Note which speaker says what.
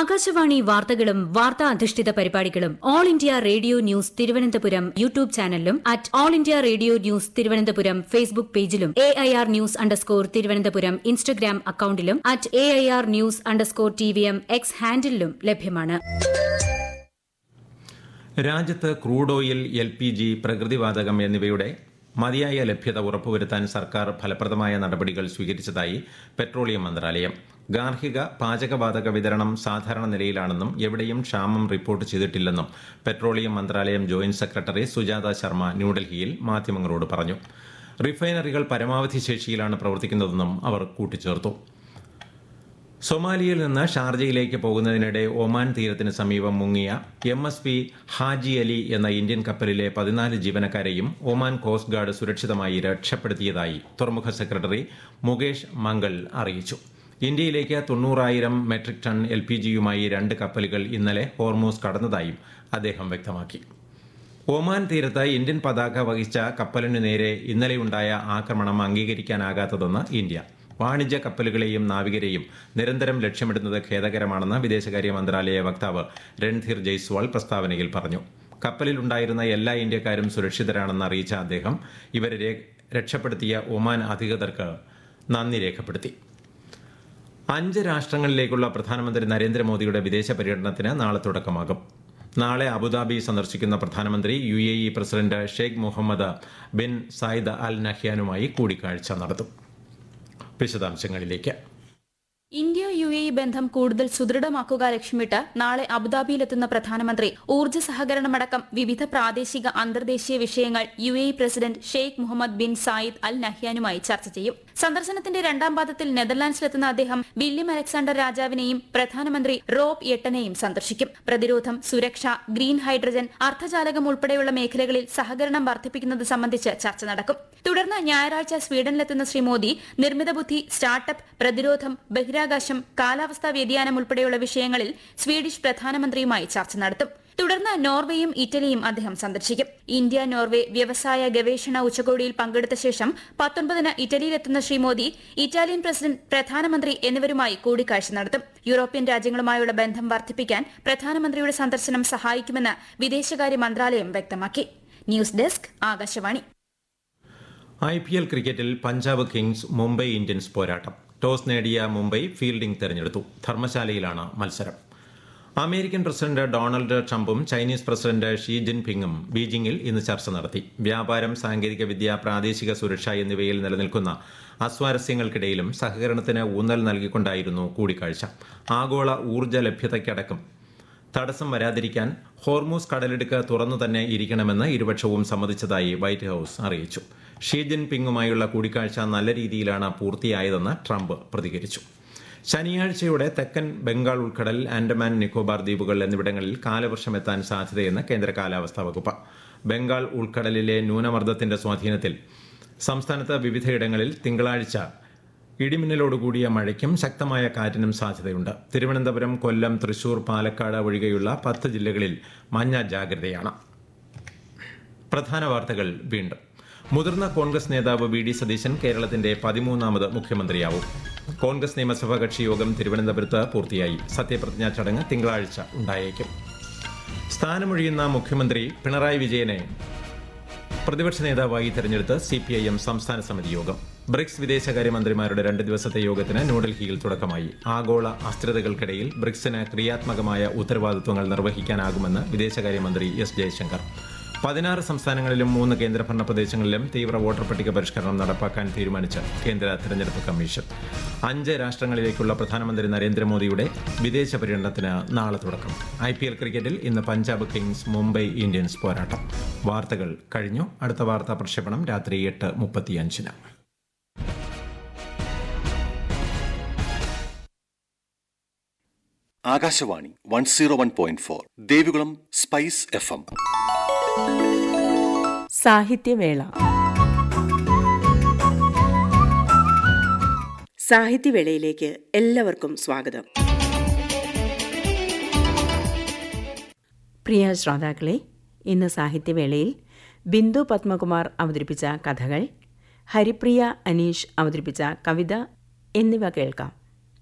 Speaker 1: ആകാശവാണി വാർത്തകളും വാർത്താ അധിഷ്ഠിത പരിപാടികളും all India radio news Thiruvananthapuram YouTube ചാനലിലും at all India radio news Thiruvananthapuram Facebook പേജിലും A I R news underscore Thiruvananthapuram Instagram അക്കൌണ്ടിലും at A I R news underscore T V M X ഹാൻഡിലും ലഭ്യമാണ്
Speaker 2: രാജ്യത്ത് crude oil L P G പ്രകൃതിവാതകം എന്നിവയുടെ മതിയായ ലഭ്യത ഉറപ്പുവരുത്താൻ സർക്കാർ ഫലപ്രദമായ നടപടികൾ സ്വീകരിച്ചതായി പെട്രോളിയം മന്ത്രാലയം ഗാർഹിക പാചകവാതക വിതരണം സാധാരണ നിലയിലാണെന്നും എവിടെയും ക്ഷാമം റിപ്പോർട്ട് ചെയ്തിട്ടില്ലെന്നും പെട്രോളിയം മന്ത്രാലയം ജോയിന്റ് സെക്രട്ടറി സുജാത ശർമ്മ ന്യൂഡൽഹിയിൽ മാധ്യമങ്ങളോട് പറഞ്ഞു റിഫൈനറികൾ പരമാവധി ശേഷിയിലാണ് പ്രവർത്തിക്കുന്നതെന്നും അവർ കൂട്ടിച്ചേർത്തു സൊമാലിയയിൽ നിന്ന് ഷാർജയിലേക്ക് പോകുന്നതിനിടെ ഒമാൻ തീരത്തിന് സമീപം മുങ്ങിയ M S P Haji Ali എന്ന ഇന്ത്യൻ കപ്പലിലെ പതിനാല് ജീവനക്കാരെയും ഒമാൻ കോസ്റ്റ് ഗാർഡ് സുരക്ഷിതമായി രക്ഷപ്പെടുത്തിയതായി തുറമുഖ സെക്രട്ടറി മുകേഷ് മംഗൾ അറിയിച്ചു ഇന്ത്യയിലേക്ക് തൊണ്ണൂറായിരം മെട്രിക് ടൺ എൽ പി ജിയുമായി രണ്ട് കപ്പലുകൾ ഇന്നലെ ഹോർമോസ് കടന്നതായും അദ്ദേഹം വ്യക്തമാക്കി ഒമാൻ തീരത്ത് ഇന്ത്യൻ പതാക വഹിച്ച കപ്പലിനു നേരെ ഇന്നലെയുണ്ടായ ആക്രമണം അംഗീകരിക്കാനാകാത്തതെന്ന് ഇന്ത്യ വാണിജ്യ കപ്പലുകളെയും നാവികരെയും നിരന്തരം ലക്ഷ്യമിടുന്നത് ഖേദകരമാണെന്ന് വിദേശകാര്യ മന്ത്രാലയ വക്താവ് രൺധീർ ജയ്സ്വാൾ പ്രസ്താവനയിൽ പറഞ്ഞു കപ്പലിലുണ്ടായിരുന്ന എല്ലാ ഇന്ത്യക്കാരും സുരക്ഷിതരാണെന്ന് അറിയിച്ച അദ്ദേഹം ഇവരെ രക്ഷപ്പെടുത്തിയ ഒമാൻ അധികൃതർക്ക് നന്ദി രേഖപ്പെടുത്തി അഞ്ച് രാഷ്ട്രങ്ങളിലേക്കുള്ള പ്രധാനമന്ത്രി നരേന്ദ്രമോദിയുടെ വിദേശ പര്യടനത്തിന് നാളെ തുടക്കമാകും നാളെ അബുദാബി സന്ദർശിക്കുന്ന പ്രധാനമന്ത്രി U A E president Sheikh Mohammed bin Zayed Al നഹ്യാനുമായി കൂടിക്കാഴ്ച നടത്തും വിശദാംശങ്ങളിലേക്ക്
Speaker 3: ഇന്ത്യ യു എ ഇ ബന്ധം കൂടുതൽ സുദൃഢമാക്കുക ലക്ഷ്യമിട്ട് നാളെ അബുദാബിയിലെത്തുന്ന പ്രധാനമന്ത്രി ഊർജ്ജ സഹകരണമടക്കം വിവിധ പ്രാദേശിക അന്തർദേശീയ വിഷയങ്ങൾ U A E president Sheikh Mohammed bin Zayed Al നഹ്യാനുമായി ചർച്ച ചെയ്യും സന്ദർശനത്തിന്റെ രണ്ടാം പാദത്തിൽ നെതർലാൻഡ്സിലെത്തുന്ന അദ്ദേഹം വില്യം അലക്സാണ്ടർ രാജാവിനെയും പ്രധാനമന്ത്രി റോബ് എട്ടനെയും സന്ദർശിക്കും പ്രതിരോധം സുരക്ഷ ഗ്രീൻ ഹൈഡ്രജൻ അർദ്ധചാലകം ഉൾപ്പെടെയുള്ള മേഖലകളിൽ സഹകരണം വർദ്ധിപ്പിക്കുന്നത് സംബന്ധിച്ച് ചർച്ച നടക്കും തുടർന്ന് ഞായറാഴ്ച സ്വീഡനിലെത്തുന്ന ശ്രീ മോദി നിർമ്മിത ബുദ്ധി സ്റ്റാർട്ടപ്പ് പ്രതിരോധം ബഹിരാകാശം കാലാവസ്ഥാ വ്യതിയാനം ഉൾപ്പെടെയുള്ള വിഷയങ്ങളിൽ സ്വീഡിഷ് പ്രധാനമന്ത്രിയുമായി ചർച്ച നടത്തും തുടർന്ന് നോർവേയും ഇറ്റലിയും അദ്ദേഹം സന്ദർശിക്കും ഇന്ത്യ നോർവേ വ്യവസായ ഗവേഷണ ഉച്ചകോടിയിൽ പങ്കെടുത്ത ശേഷം പത്തൊൻപതിന് ഇറ്റലിയിലെത്തുന്ന ശ്രീ മോദി ഇറ്റാലിയൻ പ്രസിഡന്റ് പ്രധാനമന്ത്രി എന്നിവരുമായി കൂടിക്കാഴ്ച നടത്തും യൂറോപ്യൻ രാജ്യങ്ങളുമായുള്ള ബന്ധം വർദ്ധിപ്പിക്കാൻ പ്രധാനമന്ത്രിയുടെ സന്ദർശനം സഹായിക്കുമെന്ന് വിദേശകാര്യ മന്ത്രാലയം വ്യക്തമാക്കി news desk Akashvani
Speaker 2: I P L ക്രിക്കറ്റിൽ പഞ്ചാബ് കിങ്സ് മുംബൈ ഇന്ത്യൻസ് പോരാട്ടം ടോസ് നേടിയ മുംബൈ ഫീൽഡിംഗ് തെരഞ്ഞെടുത്തു ധർമ്മശാലയിലാണ് മത്സരം അമേരിക്കൻ പ്രസിഡന്റ് ഡൊണാൾഡ് ട്രംപും ചൈനീസ് പ്രസിഡന്റ് ഷീ ജിൻപിങ്ങും ബീജിംഗിൽ ഇന്ന് ചർച്ച നടത്തി വ്യാപാരം സാങ്കേതികവിദ്യ പ്രാദേശിക സുരക്ഷ എന്നിവയിൽ നിലനിൽക്കുന്ന അസ്വാരസ്യങ്ങൾക്കിടയിലും സഹകരണത്തിന് ഊന്നൽ നൽകിക്കൊണ്ടായിരുന്നു കൂടിക്കാഴ്ച ആഗോള ഊർജ്ജ ലഭ്യതയ്ക്കടക്കം തടസ്സം വരാതിരിക്കാൻ ഹോർമൂസ് കടലിടുക്ക് തുറന്നു തന്നെ ഇരിക്കണമെന്ന് ഇരുപക്ഷവും സമ്മതിച്ചതായി വൈറ്റ് ഹൌസ് അറിയിച്ചു ഷീ ജിൻപിങ്ങുമായുള്ള കൂടിക്കാഴ്ച നല്ല രീതിയിലാണ് പൂർത്തിയായതെന്ന് ട്രംപ് പ്രതികരിച്ചു ശനിയാഴ്ചയോടെ തെക്കൻ ബംഗാൾ ഉൾക്കടൽ ആൻഡമാൻ നിക്കോബാർ ദ്വീപുകൾ എന്നിവിടങ്ങളിൽ കാലവർഷം എത്താൻ സാധ്യതയെന്ന് കേന്ദ്ര കാലാവസ്ഥാ വകുപ്പ് ബംഗാൾ ഉൾക്കടലിലെ ന്യൂനമർദ്ദത്തിന്റെ സ്വാധീനത്തിൽ സംസ്ഥാനത്ത് വിവിധയിടങ്ങളിൽ തിങ്കളാഴ്ച ഇടിമിന്നലോടുകൂടിയ മഴയ്ക്കും ശക്തമായ കാറ്റിനും സാധ്യതയുണ്ട് തിരുവനന്തപുരം കൊല്ലം തൃശൂർ പാലക്കാട് ഒഴികെയുള്ള പത്ത് ജില്ലകളിൽ മഞ്ഞ ജാഗ്രതയാണ് പ്രധാന വാർത്തകൾ വീണ്ടും മുതിർന്ന കോൺഗ്രസ് നേതാവ് വി ഡി സതീശൻ കേരളത്തിന്റെ പതിമൂന്നാമത് മുഖ്യമന്ത്രിയാവും കോൺഗ്രസ് നിയമസഭാ കക്ഷി യോഗം തിരുവനന്തപുരത്ത് പൂർത്തിയായി സത്യപ്രതിജ്ഞാ ചടങ്ങ് തിങ്കളാഴ്ച ഉണ്ടായേക്കും സ്ഥാനമൊഴിയുന്ന മുഖ്യമന്ത്രി പിണറായി വിജയനെ പ്രതിപക്ഷ നേതാവായി തെരഞ്ഞെടുത്ത് സി പി ഐ എം സംസ്ഥാന സമിതി യോഗം ബ്രിക്സ് വിദേശകാര്യമന്ത്രിമാരുടെ രണ്ട് ദിവസത്തെ യോഗത്തിന് ന്യൂഡൽഹിയിൽ തുടക്കമായി ആഗോള അസ്ഥിരതകൾക്കിടയിൽ ബ്രിക്സിന് ക്രിയാത്മകമായ ഉത്തരവാദിത്വങ്ങൾ നിർവഹിക്കാനാകുമെന്ന് വിദേശകാര്യമന്ത്രി എസ് ജയശങ്കർ പതിനാറ് സംസ്ഥാനങ്ങളിലും മൂന്ന് കേന്ദ്രഭരണ പ്രദേശങ്ങളിലും തീവ്ര വോട്ടർ പട്ടിക പരിഷ്കരണം നടപ്പാക്കാൻ തീരുമാനിച്ച കേന്ദ്ര തെരഞ്ഞെടുപ്പ് കമ്മീഷൻ അഞ്ച് രാഷ്ട്രങ്ങളിലേക്കുള്ള പ്രധാനമന്ത്രി നരേന്ദ്രമോദിയുടെ വിദേശ പര്യടനത്തിന് നാളെ തുടക്കം ഐ പി എൽ ക്രിക്കറ്റിൽ ഇന്ന് പഞ്ചാബ് കിങ്സ് മുംബൈ ഇന്ത്യൻസ് പോരാട്ടം വാർത്തകൾ കഴിഞ്ഞു അടുത്ത വാർത്താ പ്രക്ഷേപണം രാത്രി എട്ട് മുപ്പത്തിയഞ്ചിന്
Speaker 4: Akashvani one zero one point four Devikulam spice F M
Speaker 5: Sahityavela സാഹിത്യവേളയിലേക്ക് എല്ലാവർക്കും സ്വാഗതം പ്രിയ ശ്രോതാക്കളെ ഇന്ന് സാഹിത്യവേളയിൽ ബിന്ദു പത്മകുമാർ അവതരിപ്പിച്ച കഥകൾ ഹരിപ്രിയ അനീഷ് അവതരിപ്പിച്ച കവിത എന്നിവ കേൾക്കാം